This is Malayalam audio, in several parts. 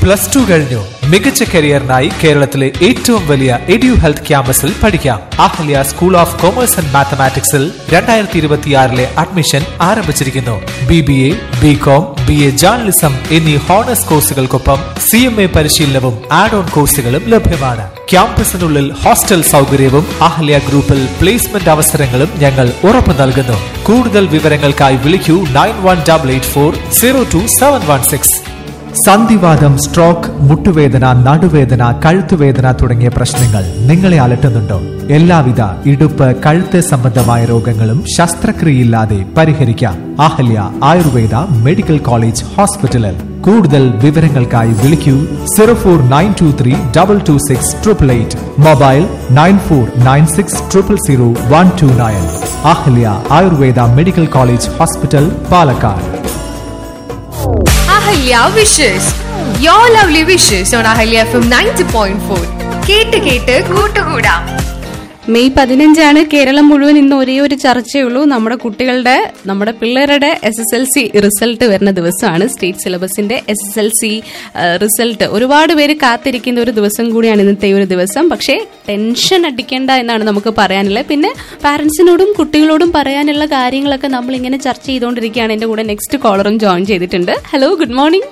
പ്ലസ് ടു കഴിഞ്ഞു മികച്ച കരിയറിനായി കേരളത്തിലെ ഏറ്റവും വലിയ എഡ്യു ഹെൽത്ത് ക്യാമ്പസിൽ പഠിക്കാം Ahalia school of commerce and മാത്തമാറ്റിക്സിൽ രണ്ടായിരത്തി ഇരുപത്തിയാറിലെ അഡ്മിഷൻ ആരംഭിച്ചിരിക്കുന്നു B B A B com B A journalism എന്നീ ഹോണേഴ്സ് കോഴ്സുകൾക്കൊപ്പം സി എം എ പരിശീലനവും ആഡ് ഓൺ കോഴ്സുകളും ലഭ്യമാണ് ക്യാമ്പസിനുള്ളിൽ ഹോസ്റ്റൽ സൗകര്യവും അഹല്യ ഗ്രൂപ്പിൽ പ്ലേസ്മെന്റ് അവസരങ്ങളും ഞങ്ങൾ ഉറപ്പു നൽകുന്നു കൂടുതൽ വിവരങ്ങൾക്കായി വിളിക്കൂ nine one double eight four zero two seven one six സന്ധിവാദം സ്ട്രോക്ക് മുട്ടുവേദന നടുവേദന കഴുത്തുവേദന തുടങ്ങിയ പ്രശ്നങ്ങൾ നിങ്ങളെ അലട്ടുന്നുണ്ടോ എല്ലാവിധ ഇടുപ്പ് കഴുത്ത് സംബന്ധമായ രോഗങ്ങളും ശസ്ത്രക്രിയയില്ലാതെ പരിഹരിക്കാം അഹല്യ ആയുർവേദ മെഡിക്കൽ കോളേജ് ഹോസ്പിറ്റലിൽ കൂടുതൽ വിവരങ്ങൾക്കായി വിളിക്കൂ zero four nine two three double two six triple eight mobile nine four nine six triple zero one two nine Ahalia Ayurveda medical college hospital Palakkad Ahalia wishes your lovely wishes on Ahalia F M ninety point four കേട്ട് കേട്ട് കൂട്ടുകൂടാം മെയ് പതിനഞ്ചാണ് കേരളം മുഴുവൻ ഇന്ന് ഒരേ ഒരു ചർച്ചയുള്ളൂ നമ്മുടെ കുട്ടികളുടെ നമ്മുടെ പിള്ളേരുടെ S S L C result വരുന്ന ദിവസമാണ് സ്റ്റേറ്റ് സിലബസിന്റെ S S L C result ഒരുപാട് പേര് കാത്തിരിക്കുന്ന ഒരു ദിവസം കൂടിയാണ് ഇന്നത്തെ ഈ ഒരു ദിവസം പക്ഷേ ടെൻഷൻ അടിക്കേണ്ട എന്നാണ് നമുക്ക് പറയാനുള്ളത് പിന്നെ പാരന്റ്സിനോടും കുട്ടികളോടും പറയാനുള്ള കാര്യങ്ങളൊക്കെ നമ്മൾ ഇങ്ങനെ ചർച്ച ചെയ്തുകൊണ്ടിരിക്കുകയാണ് എന്റെ കൂടെ നെക്സ്റ്റ് കോളറും ജോയിൻ ചെയ്തിട്ടുണ്ട് hello good morning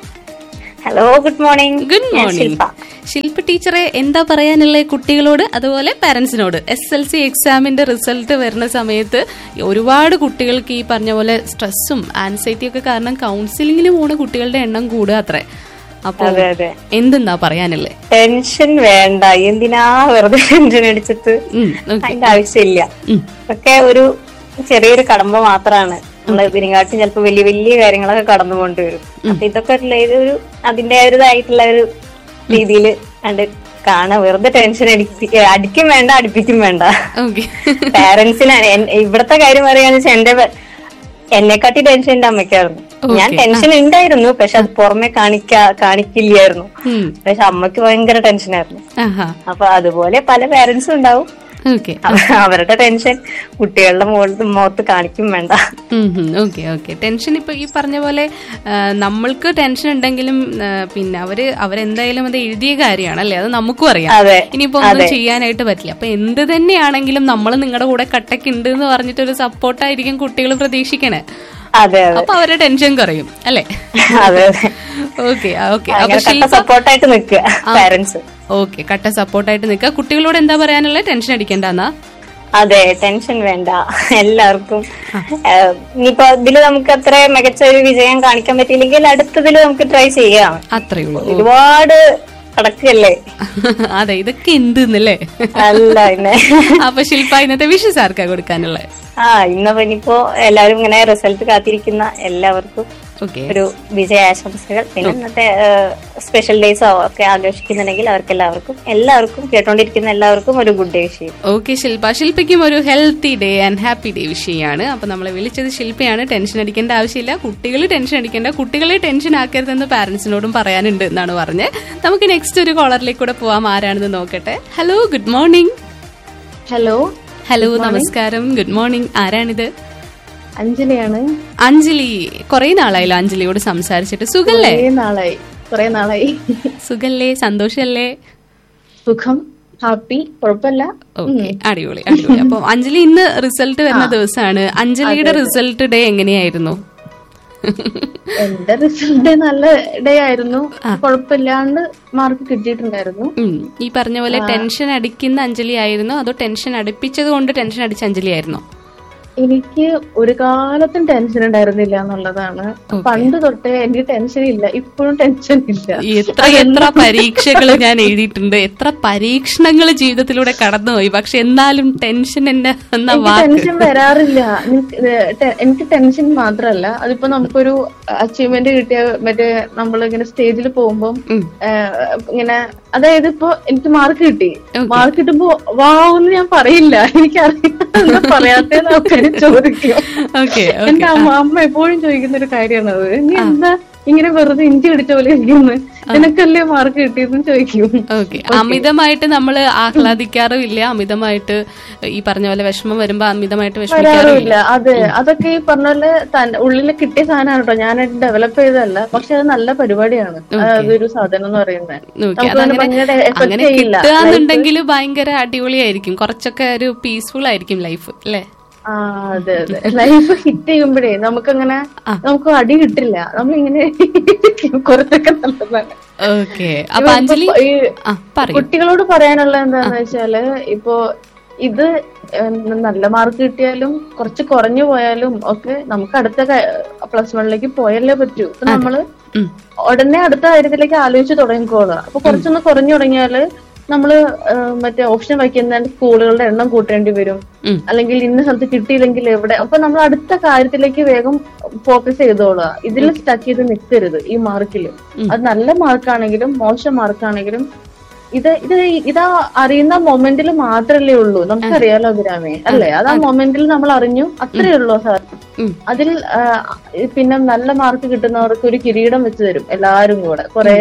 hello good morning good morning Shilpa ടീച്ചറെ എന്താ പറയാനുള്ളത് കുട്ടികളോട് അതുപോലെ പാരന്റ്സിനോട് എസ് എൽ സി എക്സാമിന്റെ റിസൾട്ട് വരുന്ന സമയത്ത് ഒരുപാട് കുട്ടികൾക്ക് ഈ പറഞ്ഞ പോലെ സ്ട്രെസ്സും ആൻസൈറ്റിയും ഒക്കെ കാരണം കൗൺസിലിംഗിന് പോണ കുട്ടികളുടെ എണ്ണം കൂടുക അത്രേ അപ്പൊ അതെ അതെ എന്തെന്നാ പറയാനുള്ളത് ടെൻഷൻ വേണ്ട എന്തിനാ വെറുതെ ടെൻഷൻ അടിച്ചിട്ട് ഉം, okay. അതിന്റെ ആവശ്യമില്ല ഒക്കെ ഒരു ചെറിയൊരു കടമ്പ മാത്രമാണ് നമ്മള് ഇതിനെക്കാട്ടും ചിലപ്പോ വലിയ വലിയ കാര്യങ്ങളൊക്കെ കടന്നു കൊണ്ടുവരും അപ്പൊ ഇതൊക്കെ ഉള്ള ഒരു അതിന്റേതായിട്ടുള്ള ഒരു രീതിയിൽ കണ്ട് കാണാം വെറുതെ ടെൻഷൻ അടിപ്പി അടിക്കും വേണ്ട അടുപ്പിക്കും വേണ്ട ഓക്കെ പാരന്റ്സിന് ഇവിടത്തെ കാര്യം പറയുകയാണെന്ന് വെച്ചാൽ എന്റെ പ- എന്നെക്കാട്ടി ടെൻഷൻ എന്റെ അമ്മയ്ക്കായിരുന്നു ഞാൻ ടെൻഷൻ ഉണ്ടായിരുന്നു പക്ഷെ അത് പുറമെ കാണിക്കാ കാണിക്കില്ലായിരുന്നു പക്ഷെ അമ്മയ്ക്ക് ഭയങ്കര ടെൻഷനായിരുന്നു ആഹാ അപ്പൊ അതുപോലെ പല പാരന്റ്സും ഉണ്ടാവും ഓക്കെ അവ- അവരുടെ ടെൻഷൻ കുട്ടികളുടെ മുകളിൽ മുഖത്ത് കാണിക്കും വേണ്ട ഓക്കെ ഓക്കെ ടെൻഷൻ ഇപ്പൊ ഈ പറഞ്ഞ പോലെ ആ, നമ്മൾക്ക് ടെൻഷൻ ഉണ്ടെങ്കിലും ആ, പിന്നെ അവര് അവരെന്തായാലും അത് എഴുതിയ കാര്യമാണ് അല്ലേ അത് നമുക്കും അറിയാം അതെ, ഇനിയിപ്പോ ഒന്നും ചെയ്യാനായിട്ട് പറ്റില്ല അപ്പൊ എന്ത് തന്നെയാണെങ്കിലും നമ്മൾ നിങ്ങളുടെ കൂടെ കട്ടക്കുണ്ട് എന്ന് പറഞ്ഞിട്ട് ഒരു സപ്പോർട്ടായിരിക്കും കുട്ടികൾ പ്രതീക്ഷിക്കണേ അതെ അതെ അപ്പൊ അവരുടെ ടെൻഷൻ കുറയും അല്ലേ അതെ അതെ ഓക്കെ ഓക്കെ അപ്പൊ അങ്ങനെ ശില്പ സപ്പോർട്ടായിട്ട് നിൽക്കുക പാരന്റ്സ് ഓക്കെ കട്ട സപ്പോർട്ടായിട്ട് നിൽക്കുക കുട്ടികളോട് എന്താ പറയാനുള്ളത് ടെൻഷൻ അടിക്കണ്ടെന്നാ അതെ ടെൻഷൻ വേണ്ട എല്ലാവർക്കും ഏഹ്, ഇനിയിപ്പോ ഇതില് നമുക്ക് അത്ര മികച്ച ഒരു വിജയം കാണിക്കാൻ പറ്റിയില്ലെങ്കിൽ അടുത്തതില് നമുക്ക് ട്രൈ ചെയ്യാം അത്രേ ഉള്ളൂ ഒരുപാട് കടക്കല്ലേ അതെ ഇതൊക്കെ എന്തെന്നല്ലേ അല്ല പിന്നെ അപ്പൊ ശില്പ ഇന്നത്തെ വിഷസ് ആർക്കാ കൊടുക്കാനുള്ളത് ആ ഇന്നിപ്പോ ഇനിയിപ്പോ എല്ലാവരും ഇങ്ങനെ റിസൾട്ട് കാത്തിരിക്കുന്ന എല്ലാവർക്കും ഓക്കെ ഒരു വിജയാശംസകൾ പിന്നെ ഇന്നത്തെ സ്പെഷ്യൽ ഡേയ്സോ ഒക്കെ ആഘോഷിക്കുന്നുണ്ടെങ്കിൽ അവർക്ക് എല്ലാവർക്കും എല്ലാവർക്കും കേട്ടോണ്ടിരിക്കുന്ന എല്ലാവർക്കും ഒരു ഗുഡ് ഡേ വിഷയം ഓക്കെ ശില്പ ശില്പയ്ക്കും ഒരു healthy day and happy day വിഷയമാണ് അപ്പൊ നമ്മളെ വിളിച്ചത് ശില്പയാണ് ടെൻഷൻ അടിക്കേണ്ട ആവശ്യമില്ല കുട്ടികൾ ടെൻഷൻ അടിക്കേണ്ട കുട്ടികളെ ടെൻഷൻ ആക്കരുതെന്ന് പാരന്റ്സിനോടും പറയാനുണ്ട് എന്നാണ് പറഞ്ഞത് നമുക്ക് നെക്സ്റ്റ് ഒരു കോളറിലേക്ക് കൂടെ പോവാം ആരാണെന്ന് നോക്കട്ടെ hello good morning hello hello നമസ്കാരം ഗുഡ് മോർണിംഗ് ആരാണിത് അഞ്ജലിയാണ് അഞ്ജലി കുറെ നാളായല്ലോ അഞ്ജലിയോട് സംസാരിച്ചിട്ട് സുഖല്ലേ കുറേ നാളായി കുറെ നാളായി സുഖല്ലേ സന്തോഷല്ലേ സുഖം ഹാപ്പി കുഴപ്പമില്ല ഓക്കെ അടിപൊളി അടിപൊളി അപ്പൊ അഞ്ജലി ഇന്ന് റിസൾട്ട് വരുന്ന ദിവസമാണ് അഞ്ജലിയുടെ റിസൾട്ട് ഡേ എങ്ങനെയായിരുന്നു എന്റെ റിസൾട്ട് നല്ല ഡേ ആയിരുന്നു കുഴപ്പമില്ലാണ്ട് മാർക്ക് കിട്ടിയിട്ടുണ്ടായിരുന്നു ഉം. ഈ പറഞ്ഞ പോലെ ടെൻഷൻ അടിക്കുന്ന അഞ്ജലി ആയിരുന്നു അതോ ടെൻഷൻ അടുപ്പിച്ചത് കൊണ്ട് ടെൻഷൻ അടിച്ച അഞ്ജലി ആയിരുന്നോ എനിക്ക് ഒരു കാലത്തും ടെൻഷൻ ഉണ്ടായിരുന്നില്ല എന്നുള്ളതാണ് പണ്ട് തൊട്ടേ എനിക്ക് ടെൻഷൻ ഇല്ല ഇപ്പോഴും ടെൻഷൻ ഇല്ല എത്ര എത്ര പരീക്ഷകൾ ഞാൻ എഴുതിയിട്ടുണ്ട് എത്ര പരീക്ഷണങ്ങൾ ജീവിതത്തിലൂടെ കടന്നുപോയി പക്ഷെ എന്നാലും ടെൻഷൻ എന്നെ എന്ന എനിക്ക് വാക്ക് ടെൻഷൻ വരാറില്ല എനിക്ക് ഇത് ടെ- എനിക്ക് ടെൻഷൻ മാത്രല്ല അതിപ്പോ നമുക്കൊരു അച്ചീവ്മെന്റ് കിട്ടിയ മറ്റേ നമ്മൾ ഇങ്ങനെ സ്റ്റേജിൽ പോകുമ്പോൾ ഇങ്ങനെ അതായത് ഇപ്പൊ എനിക്ക് മാർക്ക് കിട്ടി മാർക്ക് കിട്ടുമ്പോ വാവെന്ന് ഞാൻ പറയില്ല എനിക്കറിയാം പറയാത്ത ആൾക്കാർ ചോദിക്കും ഓക്കെ എന്റെ അമ്മ അമ്മ എപ്പോഴും ചോദിക്കുന്ന ഒരു കാര്യമാണ് അത് നീ എന്താ ഇങ്ങനെ വെറുതെ ഇഞ്ചി പിടിച്ച പോലെ ഇരിക്കുന്നു നിനക്കല്ലേ മാർക്ക് കിട്ടിയെന്ന് ചോദിക്കും ഓക്കെ അമിതമായിട്ട് നമ്മൾ ആഹ്ലാദിക്കാറുമില്ല അമിതമായിട്ട് ഈ പറഞ്ഞ പോലെ വിഷമം വരുമ്പോ അമിതമായിട്ട് വിഷമിക്കാറുമില്ല വരാറുമില്ല അതെ അതൊക്കെ ഈ പറഞ്ഞ പോലെ തൻ- ഉള്ളിൽ കിട്ടിയ സാധനമാണ് കേട്ടോ ഞാൻ ഡെവലപ്പ് ചെയ്തതല്ല പക്ഷെ അത് നല്ല പരിപാടിയാണ് അതൊരു സാധനം എന്ന് പറയുന്നത് ഓക്കെ നമുക്ക് അതങ്ങനെ ഭയങ്കര effect അങ്ങനെ ചെയ്യില്ല. കിട്ടുകയെന്നുണ്ടെങ്കിൽ ഭയങ്കര അടിപൊളിയായിരിക്കും കുറച്ചൊക്കെ ഒരു പീസ്ഫുൾ ആയിരിക്കും ലൈഫ് അല്ലേ ആ അതെ അതെ ലൈഫ് ഹിറ്റ് ചെയ്യുമ്പോഴേ നമുക്കങ്ങനെ നമുക്ക് അടി കിട്ടില്ല നമ്മളിങ്ങനെ കുറച്ചൊക്കെ നല്ലതാണ് ഓക്കെ അപ്പൊ അഞ്ജലി ഈ ആ പറയൂ കുട്ടികളോട് പറയാനുള്ള എന്താന്ന് വെച്ചാല് ഇപ്പോ ഇത് ഏഹ്, നല്ല മാർക്ക് കിട്ടിയാലും കുറച്ച് കുറഞ്ഞു പോയാലും ഒക്കെ നമുക്ക് അടുത്ത പ്ലസ് വണ്ണിലേക്ക് പോയല്ലേ പറ്റൂ ഇപ്പൊ നമ്മള് ഉം. ഉടനെ അടുത്ത കാര്യത്തിലേക്ക് ആലോചിച്ച് തുടങ്ങിക്കോളുക അപ്പൊ കുറച്ചൊന്ന് കുറഞ്ഞു തുടങ്ങിയാല് നമ്മള് ഏഹ്, മറ്റേ ഓപ്ഷൻ വയ്ക്കുന്ന സ്കൂളുകളുടെ എണ്ണം കൂട്ടേണ്ടി വരും ഉം. അല്ലെങ്കിൽ ഇന്ന സ്ഥലത്ത് കിട്ടിയില്ലെങ്കിൽ എവിടെ അപ്പൊ നമ്മൾ അടുത്ത കാര്യത്തിലേക്ക് വേഗം ഫോക്കസ് ചെയ്തോളുക ഇതിൽ സ്റ്റക്ക് ചെയ്ത് നിൽക്കരുത് ഈ മാർക്കിൽ അത് നല്ല മാർക്കാണെങ്കിലും മോശം മാർക്കാണെങ്കിലും ഇത് ഇത് ഇതാ അറിയുന്ന മൊമെന്റിൽ മാത്രല്ലേ ഉള്ളൂ നമുക്കറിയാലോ അഭിരാമേ അല്ലേ അത് ആ മൊമെന്റിൽ നമ്മൾ അറിഞ്ഞു അത്രേ ഉള്ളൂ സാർ ഉം. അതിൽ ആ, പിന്നെ നല്ല മാർക്ക് കിട്ടുന്നവർക്ക് ഒരു കിരീടം വെച്ച് തരും എല്ലാരും കൂടെ കുറെ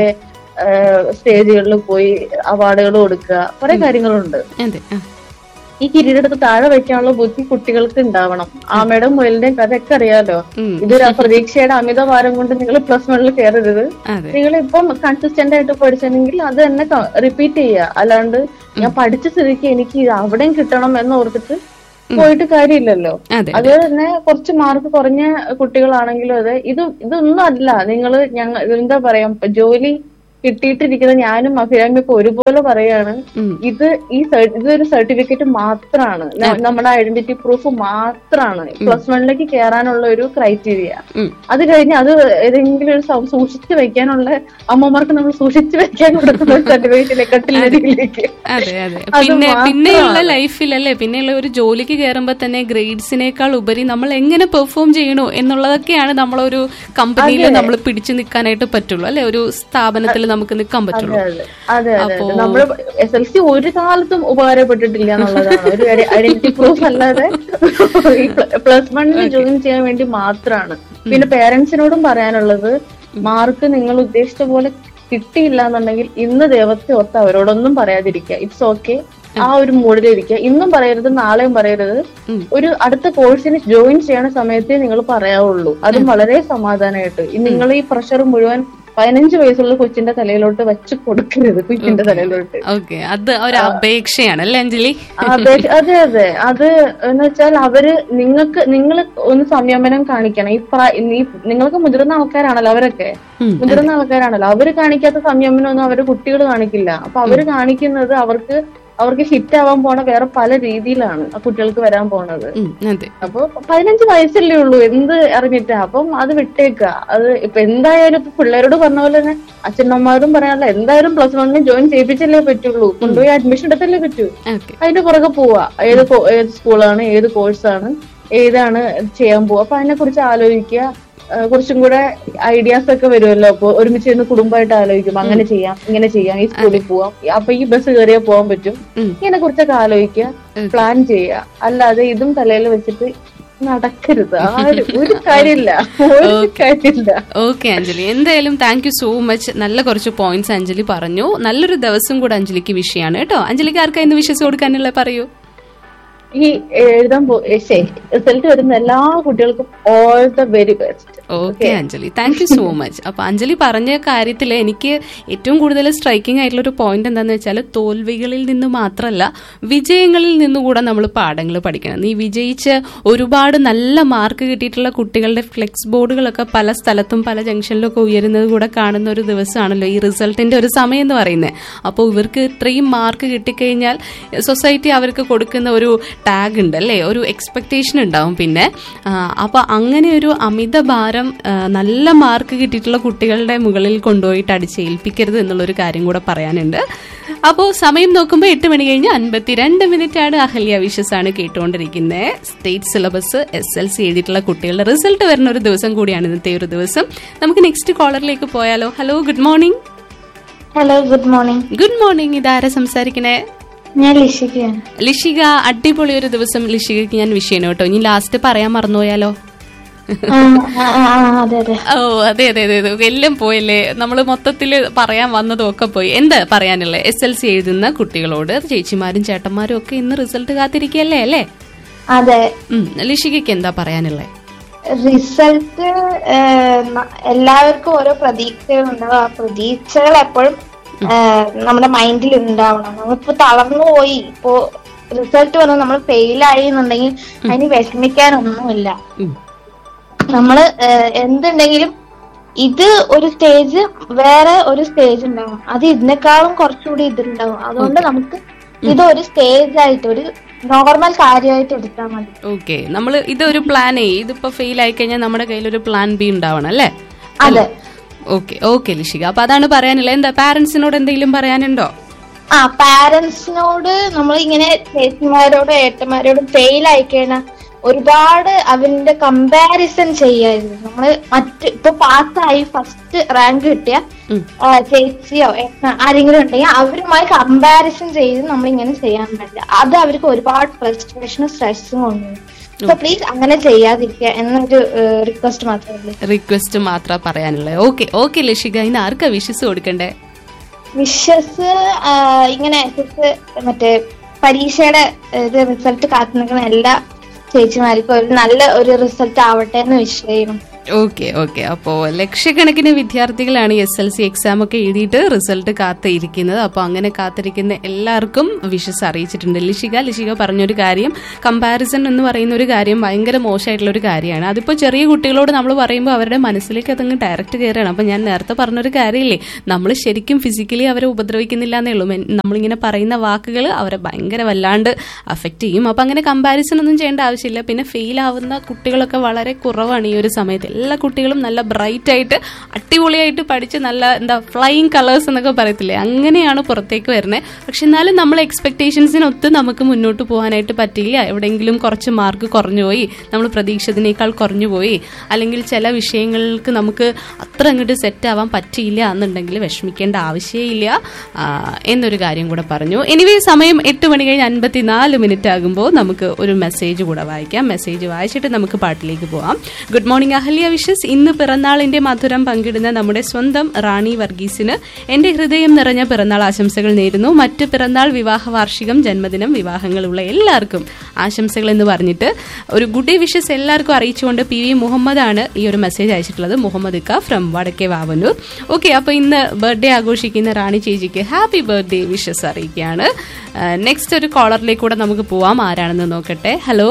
സ്റ്റേജുകളിൽ പോയി അവാർഡുകൾ കൊടുക്കുക കുറെ കാര്യങ്ങളുണ്ട് അതെ ആ. ഈ കിരീടത്ത് താഴെ വെക്കാനുള്ള ബുദ്ധി കുട്ടികൾക്ക് ഉണ്ടാവണം ആമയുടെയും മുയലിന്റെയും കഥയൊക്കെ അറിയാലോ ഉം. ഇതൊരു പ്രതീക്ഷയുടെ അമിത ഭാരം കൊണ്ട് നിങ്ങൾ പ്ലസ് വണ്ണിൽ കയറരുത് അതെ നിങ്ങൾ ഇപ്പം കൺസിസ്റ്റന്റ് ആയിട്ട് പഠിച്ചിട്ടുണ്ടെങ്കിൽ അത് തന്നെ റിപ്പീറ്റ് ചെയ്യുക അല്ലാണ്ട് ഞാൻ പഠിച്ച സ്ഥിതിക്ക് എനിക്ക് ഇത് അവിടെയും കിട്ടണം എന്ന് ഓർത്തിട്ട് പോയിട്ട് കാര്യമില്ലല്ലോ അതെ അതുപോലെ തന്നെ കുറച്ച് മാർക്ക് കുറഞ്ഞ കുട്ടികളാണെങ്കിലും അതെ ഇത് ഇതൊന്നും അല്ല നിങ്ങൾ ഞങ്ങൾ എന്താ പറയാ ജോലി കിട്ടിയിട്ടിരിക്കുന്ന ഞാനും അഭിരാമി ഇപ്പൊ ഒരുപോലെ പറയാണ് ഉം. ഇത് ഈ cer- ഇതൊരു സർട്ടിഫിക്കറ്റ് മാത്രമാണ് ന- നമ്മുടെ ഐഡന്റിറ്റി പ്രൂഫ് മാത്രമാണ് പ്ലസ് വണ്ണിലേക്ക് കയറാനുള്ള ഒരു ക്രൈറ്റീരിയ ഉം. അത് കഴിഞ്ഞ് അത് ഏതെങ്കിലും ഒരു സൗ- സൂക്ഷിച്ച് വെക്കാനുള്ള അമ്മമാർക്ക് നമ്മൾ സൂക്ഷിച്ച് വെക്കാൻ കൊടുക്കുന്ന സർട്ടിഫിക്കറ്റിലെ കട്ടിലേക്ക് അതെ അതെ അത് പിന്നെ പിന്നെയുള്ള മാത്രമാണ്. ലൈഫിൽ അല്ലേ പിന്നെയുള്ള ഒരു ജോലിക്ക് കയറുമ്പോൾ തന്നെ ഗ്രേഡ്സിനേക്കാൾ ഉപരി നമ്മൾ എങ്ങനെ പെർഫോം ചെയ്യണോ എന്നുള്ളതൊക്കെയാണ് നമ്മളൊരു കമ്പനിയിൽ നമ്മൾ പിടിച്ചു നിൽക്കാനായിട്ട് പറ്റുള്ളൂ അല്ലെ ഒരു സ്ഥാപനത്തിൽ നമുക്ക് നിൽക്കാൻ പറ്റുള്ളൂ അതെ അതെ അതെ അതെ നമ്മള് എസ് എൽ സി ഒരു കാലത്തും ഉപകാരപ്പെട്ടിട്ടില്ല എന്നുള്ളതാണ് ഒരു ഐഡന്റിറ്റി പ്രൂഫ് അല്ലാതെ പ്ലസ് വണ്ണിന് ജോയിൻ ചെയ്യാൻ വേണ്ടി മാത്രമാണ് പിന്നെ പേരൻസിനോടും പറയാനുള്ളത് മാർക്ക് നിങ്ങൾ ഉദ്ദേശിച്ച പോലെ കിട്ടിയില്ല എന്നുണ്ടെങ്കിൽ ഇന്ന് ദൈവത്തെ ഒത്ത് അവരോടൊന്നും പറയാതിരിക്കുക ഇറ്റ്സ് ഓക്കെ ആ ഒരു മൂഡിലിരിക്കുക ഇന്നും പറയരുത് നാളെയും പറയരുത് ഒരു അടുത്ത കോഴ്സിന് ജോയിൻ ചെയ്യണ സമയത്തേ നിങ്ങൾ പറയാവുള്ളൂ അതും വളരെ സമാധാനമായിട്ട് നിങ്ങൾ ഈ പ്രഷർ മുഴുവൻ പതിനഞ്ച് വയസ്സുള്ള കൊച്ചിന്റെ തലയിലോട്ട് വെച്ച് കൊടുക്കരുത് കൊച്ചിന്റെ തലയിലോട്ട് ഓക്കെ അത് ഒരു അപേക്ഷയാണ് അല്ലേ അഞ്ജലി അപേക്ഷ അതെ അതെ അത് എന്ന് വെച്ചാൽ അവര് നിങ്ങൾക്ക് നിങ്ങൾ ഒന്ന് സംയമനം കാണിക്കണം ഈ പ്രായ ഈ നിങ്ങൾക്ക് മുതിർന്ന ആൾക്കാരാണല്ലോ അവരൊക്കെ ഉം, മുതിർന്ന ആൾക്കാരാണല്ലോ അവര് കാണിക്കാത്ത സംയമനം ഒന്നും അവര് കുട്ടികൾ കാണിക്കില്ല അപ്പൊ അവര് കാണിക്കുന്നത് അവർക്ക് അവർക്ക് ഹിറ്റ് ആവാൻ പോണ വേറെ പല രീതിയിലാണ് ആ കുട്ടികൾക്ക് വരാൻ പോണത് ഉം, അതെ അപ്പൊ പതിനഞ്ച് വയസ്സല്ലേ ഉള്ളൂ എന്ത് അറിഞ്ഞിട്ടാ അപ്പം അത് വിട്ടേക്കുക അത് ഇപ്പൊ എന്തായാലും ഇപ്പൊ പിള്ളേരോട് പറഞ്ഞ പോലെ തന്നെ അച്ഛനമ്മമാരും പറയാനല്ല എന്തായാലും പ്ലസ് വണ്ണിന് ജോയിൻ ചെയ്യിപ്പിച്ചല്ലേ പറ്റുള്ളൂ കൊണ്ടുപോയി അഡ്മിഷൻ എടുത്തല്ലേ പറ്റൂ ഓക്കെ അതിന്റെ പുറകെ പോവാ ഏത് കോ- ഏത് സ്കൂളാണ് ഏത് കോഴ്സാണ് ഏതാണ് ചെയ്യാൻ പോവാ അപ്പൊ അതിനെ കുറിച്ച് ആലോചിക്കുക ആ, കുറച്ചും കൂടെ ഐഡിയാസ് ഒക്കെ വരുമല്ലോ അപ്പൊ ഒരുമിച്ച് ഇരുന്ന് കുടുംബമായിട്ട് ആലോചിക്കും അങ്ങനെ ചെയ്യാം ഇങ്ങനെ ചെയ്യാം ഈ സ്കൂളിൽ പോവാം അപ്പൊ ഈ ബസ് കയറിയാൽ പോകാൻ പറ്റും ഉം. ഇതിനെ കുറിച്ചൊക്കെ ആലോചിക്കുക പ്ലാൻ ചെയ്യുക അല്ലാതെ ഇതും തലയിൽ വെച്ചിട്ട് നടക്കരുത് ആരും ഒരു കാര്യമില്ല ഒരു കാര്യമില്ല ഓക്കെ അഞ്ജലി എന്തായാലും താങ്ക് യു സോ മച്ച് നല്ല കുറച്ച് പോയിന്റ്സ് അഞ്ജലി പറഞ്ഞു നല്ലൊരു ദിവസം കൂടെ അഞ്ജലിക്ക് വിഷയമാണ് കേട്ടോ അഞ്ജലിക്ക് ആർക്കാ ഇന്ന് വിശ്വസിച്ച് കൊടുക്കാനുള്ള പറയൂ ഈ എഴുതാൻ പോ റിസൾട്ട് വരുന്ന എല്ലാ കുട്ടികൾക്കും all the very best okay Anjali thank you so much അപ്പൊ അഞ്ജലി പറഞ്ഞ കാര്യത്തിൽ എനിക്ക് ഏറ്റവും കൂടുതൽ സ്ട്രൈക്കിംഗ് ആയിട്ടുള്ള ഒരു പോയിന്റ് എന്താന്ന് വെച്ചാൽ തോൽവികളിൽ നിന്ന് മാത്രമല്ല വിജയങ്ങളിൽ നിന്നുകൂടെ നമ്മൾ പാഠങ്ങൾ പഠിക്കണം ഈ വിജയിച്ച് ഒരുപാട് നല്ല മാർക്ക് കിട്ടിയിട്ടുള്ള കുട്ടികളുടെ ഫ്ലെക്സ് ബോർഡുകളൊക്കെ പല സ്ഥലത്തും പല ജംഗ്ഷനിലൊക്കെ ഉയരുന്നത് കൂടെ കാണുന്ന ഒരു ദിവസമാണല്ലോ ഈ റിസൾട്ടിന്റെ ഒരു സമയം എന്ന് പറയുന്നത് അപ്പോൾ ഇവർക്ക് ഇത്രയും മാർക്ക് കിട്ടിക്കഴിഞ്ഞാൽ സൊസൈറ്റി അവർക്ക് കൊടുക്കുന്ന ഒരു ടാഗ് ഉണ്ട് അല്ലേ ഒരു എക്സ്പെക്ടേഷൻ ഉണ്ടാവും പിന്നെ ആ, അപ്പൊ അങ്ങനെ ഒരു അമിത ഭാരം ആ, നല്ല മാർക്ക് കിട്ടിയിട്ടുള്ള കുട്ടികളുടെ മുകളിൽ കൊണ്ടുപോയിട്ട് അടിച്ചേൽപ്പിക്കരുത് എന്നുള്ളൊരു കാര്യം കൂടെ പറയാനുണ്ട് അപ്പോൾ സമയം നോക്കുമ്പോൾ എട്ട് മണി കഴിഞ്ഞ് അൻപത്തിരണ്ട് മിനിറ്റ് ആണ് അഹല്യ വിഷസ് ആണ് കേട്ടുകൊണ്ടിരിക്കുന്നത് state syllabus S L C എഴുതിയിട്ടുള്ള കുട്ടികളുടെ റിസൾട്ട് വരുന്ന ഒരു ദിവസം കൂടിയാണ് ഇന്നത്തെ ഒരു ദിവസം നമുക്ക് നെക്സ്റ്റ് കോളറിലേക്ക് പോയാലോ hello good morning hello good morning good morning ഇതാരാ സംസാരിക്കണേ ഞാൻ ലിഷിക്കയാണ് ലിഷിക അടിപൊളി ഒരു ദിവസം ലിഷികയ്ക്ക് ഞാൻ വിഷയം കേട്ടോ ഇനി ലാസ്റ്റ് പറയാൻ മറന്നുപോയാലോ ആ, ആ, ആ, ആ, അതെ അതെ ഓ അതെ അതെ അതെ അതെ എല്ലാം പോയല്ലേ നമ്മൾ മൊത്തത്തിൽ പറയാൻ വന്നതും ഒക്കെ പോയി എന്താ പറയാനുള്ളത് എസ് എൽ സി എഴുതുന്ന കുട്ടികളോട് ചേച്ചിമാരും ചേട്ടന്മാരും ഒക്കെ ഇന്ന് റിസൾട്ട് കാത്തിരിക്കല്ലേ അല്ലേ അതെ ഉം, ലിഷികയ്ക്ക് എന്താ പറയാനുള്ളത് റിസൾട്ട് എല്ലാവർക്കും ഓരോ പ്രതീക്ഷകളുണ്ടാവും ആ പ്രതീക്ഷകൾ എപ്പോഴും ഏഹ്, നമ്മുടെ മൈൻഡിൽ ഉണ്ടാവണം നമ്മളിപ്പോ തളർന്നു പോയി ഇപ്പോ റിസൾട്ട് വന്ന് നമ്മൾ ഫെയിൽ ആയി എന്നുണ്ടെങ്കിൽ അതിന് വിഷമിക്കാനൊന്നുമില്ല ഉം. നമ്മള് ഏഹ്, എന്തുണ്ടെങ്കിലും ഇത് ഒരു സ്റ്റേജ് വേറെ ഒരു സ്റ്റേജ് ഉണ്ടാവും അത് ഇതിനേക്കാളും കുറച്ചുകൂടി ഇതുണ്ടാവും അതുകൊണ്ട് നമുക്ക് ഇത് ഒരു സ്റ്റേജ് ആയിട്ട് ഒരു നോർമൽ കാര്യമായിട്ട് എടുത്താൽ മതി ഓക്കെ നമ്മൾ ഇതൊരു പ്ലാൻ ഇതിപ്പോ ഫെയിൽ ആയി കഴിഞ്ഞാൽ നമ്മുടെ കയ്യിൽ ഒരു പ്ലാൻ ബി ഉണ്ടാവണം അല്ലേ അതെ ഓക്കെ ഓക്കെ ലിഷിക അപ്പൊ അതാണ് പറയാനുള്ളത് എന്താ പാരന്റ്സിനോട് എന്തെങ്കിലും പറയാനുണ്ടോ ആ പാരന്റ്സിനോട് നമ്മൾ ഇങ്ങനെ ചേച്ചിമാരോടും ഏട്ടന്മാരോടും ഫെയിൽ ആയിക്കഴിഞ്ഞാൽ ഒരുപാട് അവന്റെ കമ്പാരിസൺ ചെയ്യരുത് നമ്മള് മറ്റ് ഇപ്പൊ പാസ്സായി ഫസ്റ്റ് റാങ്ക് കിട്ടിയ ഉം. ആ, ചേച്ചിയോ ഏട്ടനോ ആരെങ്കിലും ഉണ്ടെങ്കിൽ അവരുമായി കമ്പാരിസൺ ചെയ്ത് നമ്മൾ ഇങ്ങനെ ചെയ്യാൻ പറ്റില്ല അത് അവർക്ക് ഒരുപാട് ഫ്രസ്ട്രേഷനും സ്ട്രെസ്സും കൊണ്ടുവരും സോ പ്ലീസ് അങ്ങനെ ചെയ്യാതിരിക്കുക എന്നൊരു റിക്വസ്റ്റ് മാത്രമേ ഉള്ളൂ റിക്വസ്റ്റ് മാത്രം പറയാനുള്ളത് ഓക്കെ ഓക്കെ ലിഷിക ഇന്ന് ആർക്കാ വിഷസ് കൊടുക്കണ്ടേ വിഷസ് ഇങ്ങനെ എസ് മറ്റേ പരീക്ഷയുടെ ഇത് റിസൾട്ട് കാത്തു നിൽക്കുന്ന എല്ലാ ചേച്ചിമാർക്കും ഒരു നല്ല ഒരു റിസൾട്ട് ആവട്ടെ എന്ന് വിഷ് ചെയ്യുന്നു ഓക്കെ ഓക്കെ അപ്പോ ലക്ഷക്കണക്കിന് വിദ്യാർത്ഥികളാണ് എസ് എൽ സി എക്സാം ഒക്കെ എഴുതിയിട്ട് റിസൾട്ട് കാത്തിരിക്കുന്നത് അപ്പോൾ അങ്ങനെ കാത്തിരിക്കുന്ന എല്ലാവർക്കും വിഷസ് അറിയിച്ചിട്ടുണ്ട് ലിഷിക ലിഷിക പറഞ്ഞൊരു കാര്യം കമ്പാരിസൺ എന്ന് പറയുന്ന ഒരു കാര്യം ഭയങ്കര മോശമായിട്ടുള്ള ഒരു കാര്യമാണ് അതിപ്പോൾ ചെറിയ കുട്ടികളോട് നമ്മൾ പറയുമ്പോൾ അവരുടെ മനസ്സിലേക്ക് അതങ്ങ് ഡയറക്റ്റ് കയറുകയാണ് അപ്പം ഞാൻ നേരത്തെ പറഞ്ഞൊരു കാര്യമില്ലേ നമ്മൾ ശരിക്കും ഫിസിക്കലി അവരെ ഉപദ്രവിക്കുന്നില്ല എന്നേ ഉള്ളൂ മെൻ- നമ്മളിങ്ങനെ പറയുന്ന വാക്കുകൾ അവരെ ഭയങ്കര വല്ലാണ്ട് അഫക്റ്റ് ചെയ്യും അപ്പം അങ്ങനെ കമ്പാരിസൺ ഒന്നും ചെയ്യേണ്ട ആവശ്യമില്ല പിന്നെ ഫെയിൽ ആവുന്ന കുട്ടികളൊക്കെ വളരെ കുറവാണ് ഈ ഒരു സമയത്ത് എല്ലാ കുട്ടികളും നല്ല ബ്രൈറ്റ് ആയിട്ട് അടിപൊളിയായിട്ട് പഠിച്ച് നല്ല എന്താ ഫ്ലൈയിങ് കളേഴ്സ് എന്നൊക്കെ പറയത്തില്ലേ അങ്ങനെയാണ് പുറത്തേക്ക് വരുന്നത് പക്ഷെ എന്നാലും നമ്മൾ എക്സ്പെക്ടേഷൻസിനൊത്ത് നമുക്ക് മുന്നോട്ട് പോകാനായിട്ട് പറ്റില്ല എവിടെയെങ്കിലും കുറച്ച് മാർക്ക് കുറഞ്ഞു പോയി നമ്മൾ പ്രതീക്ഷിച്ചതിനേക്കാൾ കുറഞ്ഞു പോയി അല്ലെങ്കിൽ ചില വിഷയങ്ങൾക്ക് നമുക്ക് അത്ര അങ്ങോട്ട് സെറ്റ് ആവാൻ പറ്റിയില്ല എന്നുണ്ടെങ്കിൽ വിഷമിക്കേണ്ട ആവശ്യമില്ല ആ, എന്നൊരു കാര്യം കൂടെ പറഞ്ഞു എനിവേ സമയം എട്ട് മണി കഴിഞ്ഞ് അൻപത്തിനാല് മിനിറ്റ് ആകുമ്പോൾ നമുക്ക് ഒരു മെസ്സേജ് കൂടെ വായിക്കാം മെസ്സേജ് വായിച്ചിട്ട് നമുക്ക് പാട്ടിലേക്ക് പോവാം ഗുഡ് മോർണിംഗ് അഹല്യ വിഷസ് ഇന്ന് പിറന്നാളിന്റെ മധുരം പങ്കിടുന്ന നമ്മുടെ സ്വന്തം റാണി വർഗീസിന് എന്റെ ഹൃദയം നിറഞ്ഞ പിറന്നാൾ ആശംസകൾ നേരുന്നു മറ്റ് പിറന്നാൾ വിവാഹ വാർഷികം ജന്മദിനം വിവാഹങ്ങളുള്ള എല്ലാവർക്കും ആശംസകൾ എന്ന് പറഞ്ഞിട്ട് ഒരു ഗുഡ് ഡേ വിഷസ് എല്ലാവർക്കും അറിയിച്ചുകൊണ്ട് പി വി മുഹമ്മദ് ആണ് ഈ ഒരു മെസ്സേജ് അയച്ചിട്ടുള്ളത് മുഹമ്മദ് ഇക്ക ഫ്രം വടക്കേ വാവന്നൂർ ഓക്കെ അപ്പൊ ഇന്ന് ബർത്ത്ഡേ ആഘോഷിക്കുന്ന റാണി ചേച്ചിക്ക് ഹാപ്പി ബർത്ത്ഡേ വിഷസ് അറിയിക്കുകയാണ് നെക്സ്റ്റ് ഒരു കോളറിലേക്ക് കൂടെ നമുക്ക് പോവാം ആരാണെന്ന് നോക്കട്ടെ hello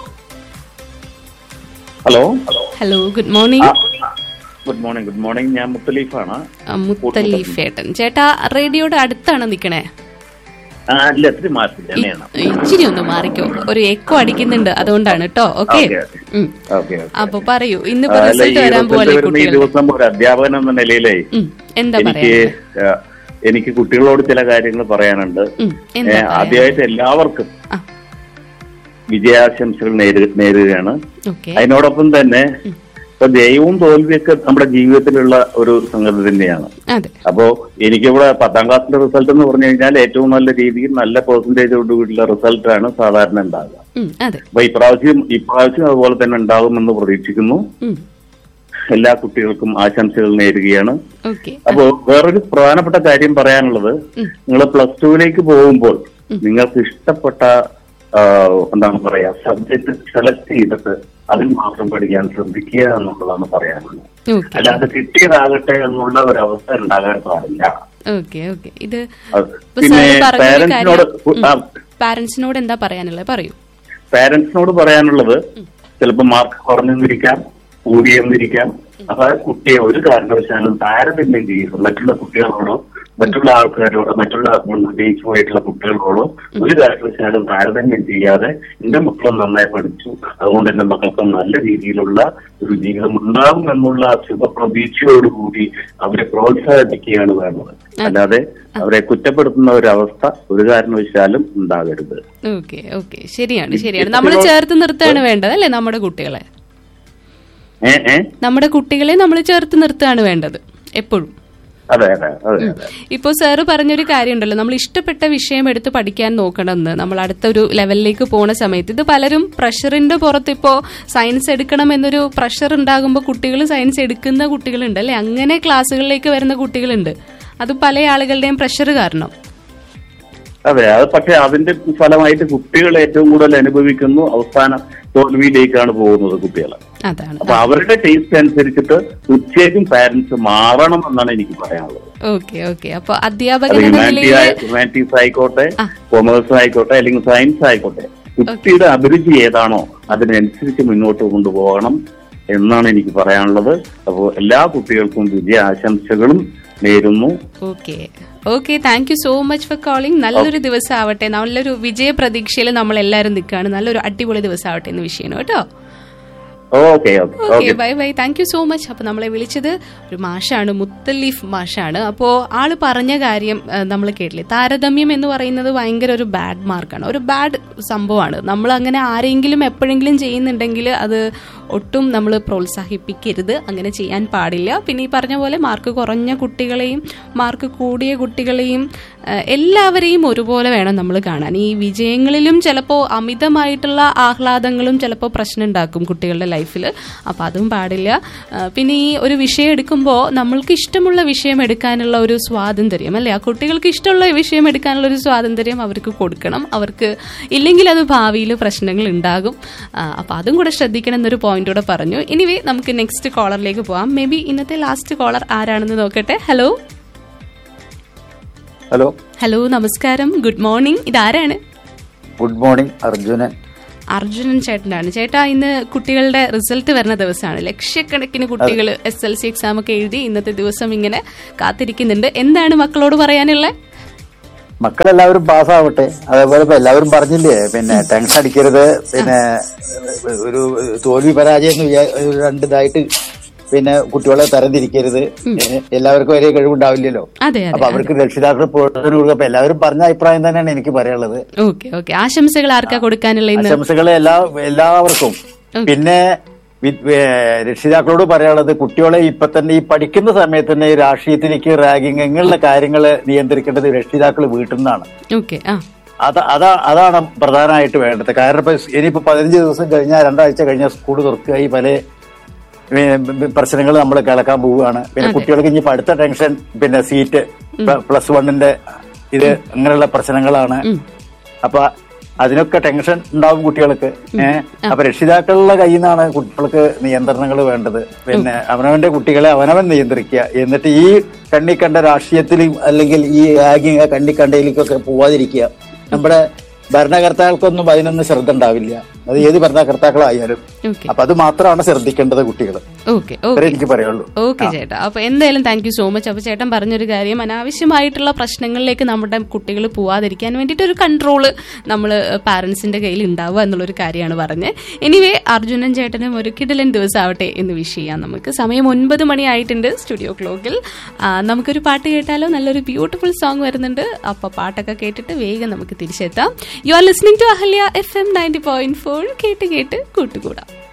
hello hello good morning good morning good morning ഞാൻ മുത്തലീഫാണ് മുത്തലീഫ് ഏട്ടൻ ചേട്ടാ റേഡിയോയുടെ അടുത്താണ് നിക്കണേ ആ ഇല്ല ഇത്തിരി മാറ്റി തന്നെയാണ് ഇച്ചിരി ഒന്ന് മാറിക്കോ ഒരു എക്കോ അടിക്കുന്നുണ്ട് അതുകൊണ്ടാണ് കേട്ടോ ഓക്കെ ഓക്കെ, ഓക്കെ ഓക്കെ അപ്പൊ പറയൂ ഇന്ന് ആ, അല്ല, റിസൾട്ട് ഈ വരാൻ റിസൾട്ട് പോലെ വരുന്ന ഈ കുട്ടികൾ ദിവസം ഒരു അധ്യാപകൻ എന്ന നിലയിലേ ഉം, എന്താ എനിക്ക് പറയാ ആ, എനിക്ക് കുട്ടികളോട് ചില കാര്യങ്ങൾ പറയാനുണ്ട് ഉം, എന്താ ഏ, പറയാ ആദ്യമായിട്ട് എല്ലാവർക്കും ആ. വിജയാശംസകൾ നേരു- നേരുകയാണ് ഓക്കെ അതിനോടൊപ്പം തന്നെ ഇപ്പൊ ജയവും തോൽവിയൊക്കെ നമ്മുടെ ജീവിതത്തിലുള്ള ഒരു സംഗതി തന്നെയാണ് അതെ അപ്പോ എനിക്കിവിടെ പത്താം ക്ലാസ്സിന്റെ റിസൾട്ട് എന്ന് പറഞ്ഞു കഴിഞ്ഞാൽ ഏറ്റവും നല്ല രീതിയിൽ നല്ല പെർസെന്റേജോട് കൂടിയുള്ള റിസൾട്ടാണ് സാധാരണ ഉണ്ടാകുക ഉം, അതെ അപ്പൊ ഇപ്രാവശ്യം ഇപ്രാവശ്യം അതുപോലെ തന്നെ ഉണ്ടാകുമെന്ന് പ്രതീക്ഷിക്കുന്നു ഉം, എല്ലാ കുട്ടികൾക്കും ആശംസകൾ നേരുകയാണ് ഓക്കെ അപ്പോ വേറൊരു പ്രധാനപ്പെട്ട കാര്യം പറയാനുള്ളത് നിങ്ങൾ പ്ലസ് ടുവിലേക്ക് പോകുമ്പോൾ നിങ്ങൾക്ക് ഇഷ്ടപ്പെട്ട ആ, എന്താണ് പറയാ സബ്ജക്ട് സെലക്ട് ചെയ്തിട്ട് അതിൽ മാത്രം പഠിക്കാൻ ശ്രദ്ധിക്കുക എന്നുള്ളതാണ് പറയാനുള്ളത് ഓക്കെ അല്ലാതെ കിട്ടിയതാകട്ടെ എന്നുള്ള ഒരു അവസ്ഥ ഉണ്ടാകാൻ പാടില്ല ഓക്കെ ഓക്കെ ഇത് അത് ഇപ്പൊ പിന്നെ സാറ് പറഞ്ഞൊരു പാരന്റ്സിനോട് കാര്യം പാരന്റ്സിനോട് എന്താ പറയാനുള്ളത് പറയൂ പാരന്റ്സിനോട് പറയാനുള്ളത് ചിലപ്പോൾ മാർക്ക് കുറഞ്ഞെന്നിരിക്കാം കൂടിയെന്നിരിക്കാം അപ്പൊ ആ കുട്ടിയെ ഒരു കാരണവശാലും താരതമ്യം ചെയ്യുക മറ്റുള്ള കുട്ടികളോടോ മറ്റുള്ള ആൾക്കാരോടോ മറ്റുള്ള ജയിച്ചു പോയിട്ടുള്ള കുട്ടികളോടോ ഒരു കാരണവശാലും താരതമ്യം ചെയ്യാതെ എന്റെ മക്കളും നന്നായി പഠിച്ചു അതുകൊണ്ട് എന്റെ മക്കൾക്ക് നല്ല രീതിയിലുള്ള ഒരു ജീവിതം ഉണ്ടാകും എന്നുള്ള ശുഭപ്രതീക്ഷയോടുകൂടി അവരെ പ്രോത്സാഹിപ്പിക്കുകയാണ് വേണ്ടത് അല്ലാതെ അവരെ കുറ്റപ്പെടുത്തുന്ന ഒരു അവസ്ഥ ഒരു കാരണവശാലും ഉണ്ടാകരുത് ഓക്കെ ഓക്കെ ശരിയാണ് ശരിയാണ് നമ്മൾ ചേർത്ത് നിർത്തുകയാണ് വേണ്ടത് അല്ലേ നമ്മുടെ കുട്ടികളെ ഏ ഏ നമ്മുടെ കുട്ടികളെ നമ്മൾ ചേർത്ത് നിർത്തുകയാണ് വേണ്ടത് എപ്പോഴും അതെ അതെ അതെ അതെ ഇപ്പോൾ സാറ് പറഞ്ഞൊരു കാര്യമുണ്ടല്ലോ നമ്മൾ ഇഷ്ടപ്പെട്ട വിഷയം എടുത്ത് പഠിക്കാൻ നോക്കണമെന്ന് നമ്മൾ അടുത്തൊരു ലെവലിലേക്ക് പോണ സമയത്ത് ഇത് പലരും പ്രഷറിന്റെ പുറത്ത് ഇപ്പോൾ സയൻസ് എടുക്കണം എന്നൊരു പ്രഷർ ഉണ്ടാകുമ്പോൾ കുട്ടികൾ സയൻസ് എടുക്കുന്ന കുട്ടികളുണ്ട് അല്ലെ അങ്ങനെ ക്ലാസ്സുകളിലേക്ക് വരുന്ന കുട്ടികളുണ്ട് അത് പല ആളുകളുടെയും പ്രഷർ കാരണം അതെ അത് പക്ഷെ അതിന്റെ ഫലമായിട്ട് കുട്ടികൾ ഏറ്റവും കൂടുതൽ അനുഭവിക്കുന്നു അവസാന തോൽവിയിലേക്കാണ് പോകുന്നത് കുട്ടികൾ അതാണ് അപ്പൊ അവരുടെ ടേസ്റ്റ് അനുസരിച്ചിട്ട് തീർച്ചയായിട്ടും പാരന്റ്സ് മാറണം എന്നാണ് എനിക്ക് പറയാനുള്ളത് ഓക്കെ ഓക്കെ അപ്പൊ അത് അധ്യാപകൻ എന്ന ഹ്യൂമാനിറ്റി നിലയിൽ ഹ്യൂമാനിറ്റീസ് ആയിക്കോട്ടെ ആ. കൊമേഴ്സ് ആയിക്കോട്ടെ അല്ലെങ്കിൽ സയൻസ് ആയിക്കോട്ടെ കുട്ടിയുടെ അഭിരുചി ഏതാണോ അതിനനുസരിച്ച് മുന്നോട്ട് കൊണ്ടുപോകണം എന്നാണ് എനിക്ക് പറയാനുള്ളത് അപ്പോൾ എല്ലാ കുട്ടികൾക്കും വിജയ ആശംസകളും നേരുന്നു okay okay thank you so much for calling നല്ലൊരു ദിവസം ആവട്ടെ നല്ലൊരു വിജയ പ്രതീക്ഷയിൽ നമ്മൾ എല്ലാവരും നിൽക്കുകയാണ് നല്ലൊരു അടിപൊളി ദിവസം ആവട്ടെ എന്ന് വിഷയം കേട്ടോ okay okay okay okay bye bye thank you so much അപ്പൊ നമ്മളെ വിളിച്ചത് ഒരു മാഷാണ് മുത്തലീഫ് മാഷാണ് അപ്പോ ആള് പറഞ്ഞ കാര്യം നമ്മൾ കേട്ടില്ലേ താരതമ്യം എന്ന് പറയുന്നത് ഭയങ്കര ഒരു ബാഡ് മാർക്കാണ് ഒരു ബാഡ് സംഭവമാണ് നമ്മൾ അങ്ങനെ ആരെങ്കിലും എപ്പോഴെങ്കിലും ചെയ്യുന്നുണ്ടെങ്കിൽ അത് ഒട്ടും നമ്മൾ പ്രോത്സാഹിപ്പിക്കരുത് അങ്ങനെ ചെയ്യാൻ പാടില്ല പിന്നെ ഈ പറഞ്ഞ പോലെ മാർക്ക് കുറഞ്ഞ കുട്ടികളെയും മാർക്ക് കൂടിയ കുട്ടികളെയും ആ, എല്ലാവരെയും ഒരുപോലെ വേണം നമ്മൾ കാണാൻ ഈ വിജയങ്ങളിലും ചിലപ്പോൾ അമിതമായിട്ടുള്ള ആഹ്ലാദങ്ങളും ചിലപ്പോൾ പ്രശ്നം ഉണ്ടാക്കും കുട്ടികളുടെ ലൈഫിൽ അപ്പം അതും പാടില്ല ആ, പിന്നെ ഈ ഒരു വിഷയം എടുക്കുമ്പോൾ നമ്മൾക്ക് ഇഷ്ടമുള്ള വിഷയം എടുക്കാനുള്ള ഒരു സ്വാതന്ത്ര്യം അല്ലേ ആ കുട്ടികൾക്ക് ഇഷ്ടമുള്ള വിഷയം എടുക്കാനുള്ള ഒരു സ്വാതന്ത്ര്യം അവർക്ക് കൊടുക്കണം അവർക്ക് ഇല്ലെങ്കിൽ അത് ഭാവിയിൽ പ്രശ്നങ്ങൾ ഉണ്ടാകും അപ്പം അതും കൂടെ ശ്രദ്ധിക്കണം എന്നൊരു പോയിന്റ് കൂടെ പറഞ്ഞു ഇനിവേ നമുക്ക് നെക്സ്റ്റ് കോളറിലേക്ക് പോവാം മേ ബി ഇന്നത്തെ ലാസ്റ്റ് കോളർ ആരാണെന്ന് നോക്കട്ടെ ഹലോ ഹലോ ഹലോ നമസ്കാരം ഗുഡ് മോർണിംഗ് ഇതാരാണ് ഗുഡ് മോർണിംഗ് അർജുനൻ അർജുനൻ ചേട്ടനാണ് ചേട്ടാ ഇന്ന് കുട്ടികളുടെ റിസൾട്ട് വരുന്ന ദിവസമാണ് ലക്ഷക്കണക്കിന് കുട്ടികൾ എസ് എൽ സി എക്സാം ഒക്കെ എഴുതി ഇന്നത്തെ ദിവസം ഇങ്ങനെ കാത്തിരിക്കുന്നുണ്ട് എന്താണ് മക്കളോട് പറയാനുള്ളത് മക്കളെല്ലാവരും പാസ്സാവട്ടെ അതേപോലെ ഇപ്പൊ എല്ലാവരും പറഞ്ഞില്ലേ പിന്നെ ടെൻഷൻ അടിക്കരുത് പിന്നെ ഒരു തോൽവി പരാജയം എന്ന് വിചാ- ഒരു രണ്ട് ഇതായിട്ട് പിന്നെ കുട്ടികളെ തരംതിരിക്കരുത് ഏ, എല്ലാവർക്കും ഒരേ കഴിവുണ്ടാവില്ലല്ലോ അതെ അപ്പൊ അതെ അവർക്ക് രക്ഷിതാക്കൾ പ്രോത്സാഹനം കൊടുക്കുക അപ്പൊ എല്ലാവരും പറഞ്ഞ അഭിപ്രായം തന്നെയാണ് എനിക്ക് പറയാനുള്ളത് ഓക്കെ ഓക്കെ ആശംസകൾ ആർക്കാ കൊടുക്കാനുള്ള ഇന്ന് ആശംസകൾ എല്ലാ എല്ലാവർക്കും പിന്നെ വി- ഏ, രക്ഷിതാക്കളോട് പറയാനുള്ളത് കുട്ടികളെ ഇപ്പൊ തന്നെ ഈ പഠിക്കുന്ന സമയത്ത് തന്നെ ഈ രാഷ്ട്രീയത്തിലേക്ക് റാഗിങ് ഇങ്ങനെയുള്ള കാര്യങ്ങൾ നിയന്ത്രിക്കേണ്ടത് രക്ഷിതാക്കൾ വീട്ടിൽ നിന്നാണ് ഓക്കെ ആ അത് അതാ അതാണ് പ്രധാനമായിട്ട് വേണ്ടത് കാരണം ഇപ്പൊ ഇനിയിപ്പോ പതിനഞ്ച് ദിവസം കഴിഞ്ഞാൽ രണ്ടാഴ്ച കഴിഞ്ഞാൽ സ്കൂൾ തുറക്കുക ഈ പല പ്രശ്നങ്ങൾ നമ്മൾ കേൾക്കാൻ പോവുകയാണ് പിന്നെ കുട്ടികൾക്ക് ഇനി അടുത്ത ടെൻഷൻ പിന്നെ സീറ്റ് പ്ലസ് വണ്ണിന്റെ ഇത് അങ്ങനെയുള്ള പ്രശ്നങ്ങളാണ് അപ്പൊ അതിനൊക്കെ ടെൻഷൻ ഉണ്ടാവും കുട്ടികൾക്ക് ഏഹ് അപ്പൊ രക്ഷിതാക്കളുടെ കയ്യിൽ നിന്നാണ് കുട്ടികൾക്ക് നിയന്ത്രണങ്ങൾ വേണ്ടത് പിന്നെ അവനവന്റെ കുട്ടികളെ അവനവൻ നിയന്ത്രിക്കുക എന്നിട്ട് ഈ കണ്ണി കണ്ട രാഷ്ട്രീയത്തിലും അല്ലെങ്കിൽ ഈ ആഗിങ് കണ്ണി കണ്ടയിലേക്കൊക്കെ പോവാതിരിക്കുക നമ്മുടെ ഭരണകർത്താക്കൾക്കൊന്നും അതിനൊന്നും ശ്രദ്ധ ഉണ്ടാവില്ല അത് ഏത് ഭരണകർത്താക്കളായാലും ഓക്കെ അപ്പൊ അത് മാത്രമാണ് ശ്രദ്ധിക്കേണ്ടത് കുട്ടികൾ ഓക്കെ ഇത്രേ ഓക്കെ എനിക്ക് പറയുള്ളൂ ഓക്കെ ചേട്ടാ അപ്പൊ എന്തായാലും താങ്ക് യു സോ മച്ച് അപ്പൊ ചേട്ടൻ പറഞ്ഞൊരു കാര്യം അനാവശ്യമായിട്ടുള്ള പ്രശ്നങ്ങളിലേക്ക് നമ്മുടെ കുട്ടികൾ പോവാതിരിക്കാൻ വേണ്ടിയിട്ട് ഒരു കൺട്രോള് നമ്മൾ പാരന്റ്സിന്റെ കയ്യിൽ ഉണ്ടാവുക എന്നുള്ളൊരു കാര്യമാണ് പറഞ്ഞത് എനിവേ അർജുനൻ ചേട്ടനും ഒരു കിടലൻ ദിവസമാവട്ടെ എന്ന് വിഷ് ചെയ്യാം നമുക്ക് സമയം ഒൻപത് മണി ആയിട്ടുണ്ട് സ്റ്റുഡിയോ ക്ലോക്കിൽ ആ, നമുക്കൊരു പാട്ട് കേട്ടാലോ നല്ലൊരു ബ്യൂട്ടിഫുൾ സോങ് വരുന്നുണ്ട് അപ്പൊ പാട്ടൊക്കെ കേട്ടിട്ട് വേഗം നമുക്ക് തിരിച്ചെത്താം you are listening to Ahalia F M ninety point four കേട്ട് കേട്ട് കൂട്ടുകൂടാം